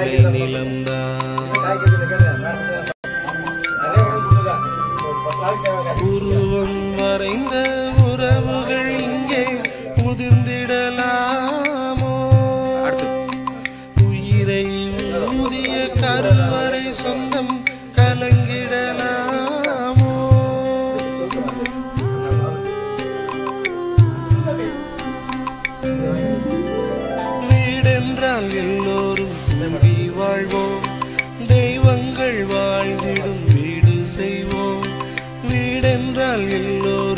விளை நிலம்தான் உருவம் வரைந்த உறவுகள் இங்கே முதிர்ந்திடலாமோ உயிரை ஊதிய கருவறை சொந்தம் கலங்கிடலாமோ வீடென்றால் எல்லோரும் கூடி வாழ்வோம் தெய்வங்கள் வாழ்ந்திடும் வீடு செய்வோம் வீடென்றால் எல்லோரும்